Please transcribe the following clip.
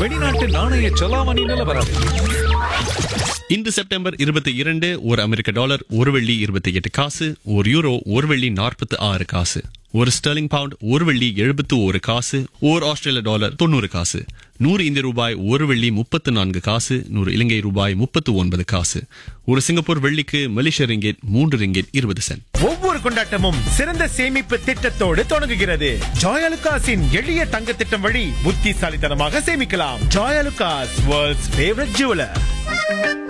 வெளிநாட்டு நாணய செலாவணி நிலவரம் இன்று செப்டம்பர் இருபத்தி இரண்டு ஒரு அமெரிக்க டாலர் ஒரு வெள்ளி இருபத்தி எட்டு காசு ஒரு யூரோ ஒரு வெள்ளி நாற்பத்தி ஆறு காசு ஒரு ஸ்டெர்லிங் பவுண்ட் ஒரு வெள்ளி எழுபத்து ஒரு காசு ஓர் ஆஸ்திரேலிய டாலர் தொண்ணூறு காசு நூறு இந்திய ரூபாய் ஒரு வெள்ளி முப்பத்து நான்கு காசு நூறு இலங்கை ரூபாய் முப்பத்து ஒன்பது காசு ஒரு சிங்கப்பூர் வெள்ளிக்கு மலேசிய ரிங்கெட் மூன்று ரிங்கெட் இருபது சென்ட் ஒவ்வொரு கொண்டாட்டமும் சிறந்த சேமிப்பு திட்டத்தோடு தொடங்குகிறது ஜாயலுகாஸின் எளிய தங்க திட்டம் வழி புத்திசாலித்தனமாக சேமிக்கலாம் ஜாயலுகாஸ் வேர்ல்ட்ஸ் ஃபேவரட் ஜுவலர்